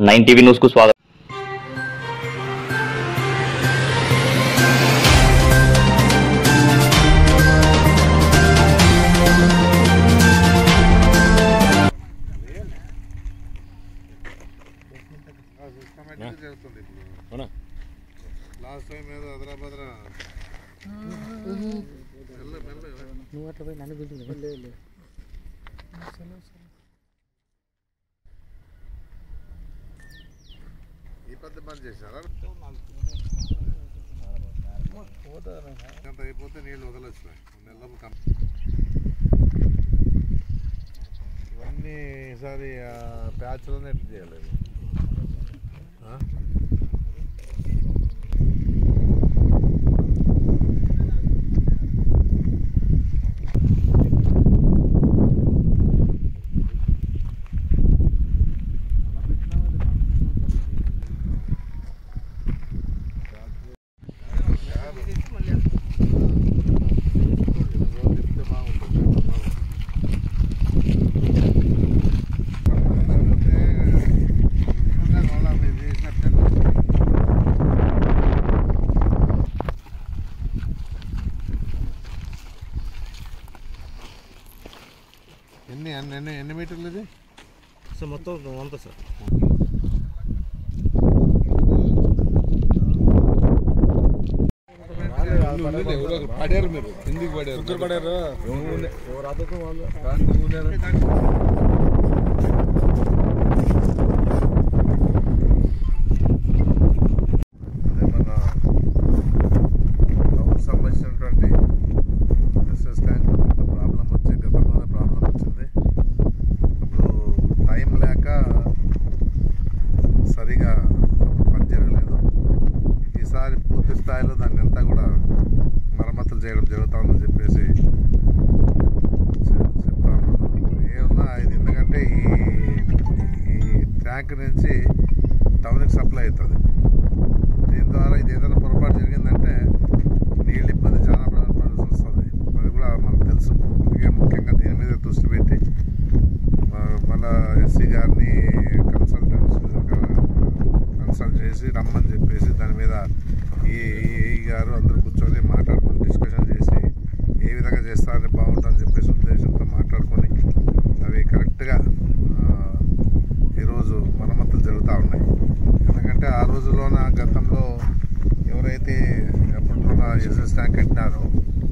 Nine TV news కు స్వాగతం systematic జరుగుతుంది ఇప్పుడు అవునా లాస్ట్ టైం ఏదో అదరాబద్ర మెల్ల మెల్ల నువ్వు అట్లా పోయి నన్ను గుర్తు ఈ పెద్ద పని చేశారా అంత అయిపోతే నీళ్ళు వదలొచ్చు నెలలు కం ఇవన్నీ ఈసారి ప్యాచ్లోనే ఎట్లా చేయలేదు ఆ? చెప్తే బాగుంటుంది ఎన్ని ఎన్ని ఎన్ని ఎన్ని మీటర్లు ఇది సార్ మొత్తం వంద సార్ పడారు మీరు ఎందుకు పడారు పడారు అదే మన టౌన్ సంబంధించినటువంటి ఎస్ఎస్ ట్యాంక్ కొంత ప్రాబ్లం వచ్చి గతంలోనే ప్రాబ్లం వచ్చింది ఇప్పుడు టైం లేక సరిగా పని జరగలేదు ఈసారి పూర్తి స్థాయిలో దాన్ని అంతా కూడా మరమ్మతులు చేయడం జరుగుతుందని చెప్పేసి చె- చెప్తా ఉన్నాను ఏమన్నా ఇది ఎందుకంటే ఈ ఈ ట్యాంక్ నుంచి టౌన్కి సప్లై అవుతుంది దీని ద్వారా ఇది ఏదైనా పొరపాటు జరిగిందంటే నీళ్ళు ఇబ్బంది చాలా పడ- పడాల్సి వస్తుంది అది కూడా మనకు తెలుసు అందుకే ముఖ్యంగా దీని మీద దృష్టి పెట్టి మ- మళ్ళా ఎస్సీ గారిని కన్సల్టెంట్స్ కన్సల్ట్ చేసి రమ్మని చెప్పేసి దాని మీద ఈ ఈ గారు అందరూ కూర్చొని మాట్లాడుకొని డిస్కషన్ చేసి ఏ విధంగా చేస్తారని బాగుంటుందని చెప్పేసి ఉద్దేశంతో మాట్లాడుకొని అవి కరెక్ట్గా ఈరోజు మరమ్మతులు జరుగుతూ ఉన్నాయి ఎందుకంటే ఆ రోజుల్లోన గతంలో ఎవరైతే ఎప్పటిలోన ఎస్ఎస్ ట్యాంక్ కట్టినారో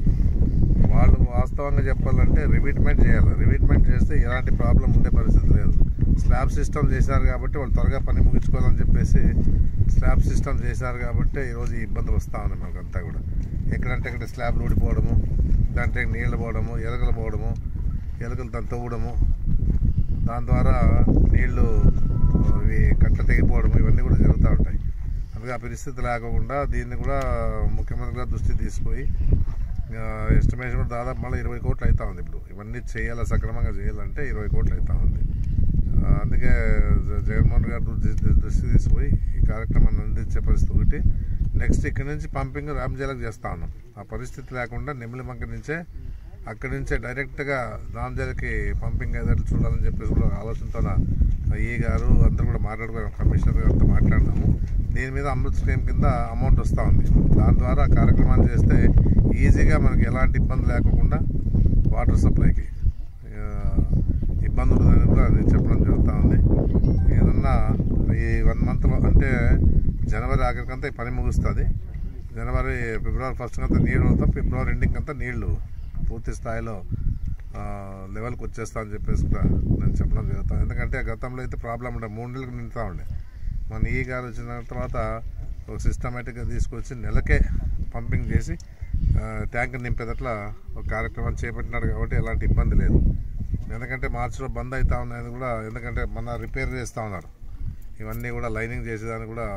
వాళ్ళు వాస్తవంగా చెప్పాలంటే రివిట్మెంట్ చేయాలి రివిట్మెంట్ చేస్తే ఎలాంటి ప్రాబ్లం ఉండే పరిస్థితి లేదు స్లాబ్ సిస్టమ్ చేశారు కాబట్టి వాళ్ళు త్వరగా పని ముగించుకోవాలని చెప్పేసి స్లాబ్ సిస్టమ్ చేశారు కాబట్టి ఈరోజు ఈ ఇబ్బందులు వస్తూ ఉన్నాయి మనకంతా కూడా ఎక్కడంటే అక్కడ స్లాబ్లు ఊడిపోవడము దాంట్లో నీళ్ళు పోవడము ఎలకలు పోవడము ఎలకలు దాన్ని తవ్వడము దాని ద్వారా నీళ్లు ఇవి కట్ట తెగిపోవడం ఇవన్నీ కూడా జరుగుతూ ఉంటాయి అందుకే ఆ పరిస్థితి లేకుండా దీన్ని కూడా ముఖ్యమంత్రి గారు దృష్టి తీసుకుపోయి ఎస్టిమేషన్ కూడా దాదాపు మళ్ళీ ఇరవై కోట్లు అవుతా ఉంది ఇప్పుడు ఇవన్నీ చేయాలి సక్రమంగా చేయాలంటే ఇరవై కోట్లు అవుతా ఉంది ఆ, అందుకే జ- జగన్మోహన్ గారు దృష్టి దృష్టి తీసుకుపోయి ఈ కార్యక్రమాన్ని అందించే పరిస్థితి ఒకటి నెక్స్ట్ ఇక్కడి నుంచి పంపింగ్ రామజలకు చేస్తా ఉన్నాం ఆ పరిస్థితి లేకుండా నెమ్మిలిమంక నుంచే అక్కడి నుంచే డైరెక్ట్గా రామజలకి పంపింగ్ ఏదైనా చూడాలని చెప్పేసి కూడా ఆలోచనతో ఈ గారు అందరూ కూడా మాట్లాడుకున్నాం కమిషనర్ గారితో మాట్లాడినాము దీని మీద అమృత్ స్కీమ్ కింద అమౌంట్ వస్తూ ఉంది దాని ద్వారా ఆ కార్యక్రమాన్ని చేస్తే ఈజీగా మనకి ఎలాంటి ఇబ్బంది లేకుండా వాటర్ సప్లైకి ఆ, ఇబ్బంది ఉండదని కూడా నేను చెప్పడం జరుగుతూ ఉంది ఏదన్నా ఈ వన్ మంత్లో అంటే జనవరి ఆఖరికంతా ఈ పని ముగుస్తుంది జనవరి ఫిబ్రవరి ఫస్ట్ అంతా నీళ్ళు వస్తాం ఫిబ్రవరి ఎండింగ్ అంతా నీళ్లు పూర్తి స్థాయిలో ఆ, లెవెల్కి వచ్చేస్తా అని చెప్పేసి కూడా నేను చెప్పడం జరుగుతుంది ఎందుకంటే గతంలో అయితే ప్రాబ్లం ఉండే మూడు నెలలకు నిండుతూ ఉండే మన ఈ గారు వచ్చిన తర్వాత ఒక సిస్టమేటిక్గా తీసుకొచ్చి నెలకే పంపింగ్ చేసి ఆ, ట్యాంక్ నింపేదట్లా ఒక కార్యక్రమం చేపట్టినాడు కాబట్టి ఎలాంటి ఇబ్బంది లేదు ఎందుకంటే మార్చిలో బంద్ అవుతా ఉన్నది కూడా ఎందుకంటే మన రిపేర్ చేస్తూ ఉన్నారు ఇవన్నీ కూడా లైనింగ్ చేసేదానికి కూడా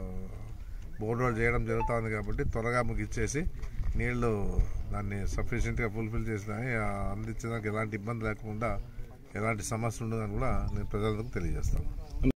బోర్డు రోడ్ చేయడం జరుగుతూ ఉంది కాబట్టి త్వరగా ముగిచ్చేసి నీళ్లు దాన్ని సఫిషియెంట్గా ఫుల్ఫిల్ చేసినాయి అందించడానికి ఎలాంటి ఇబ్బంది లేకుండా ఎలాంటి సమస్య ఉండదని కూడా నేను ప్రజలకు తెలియజేస్తాను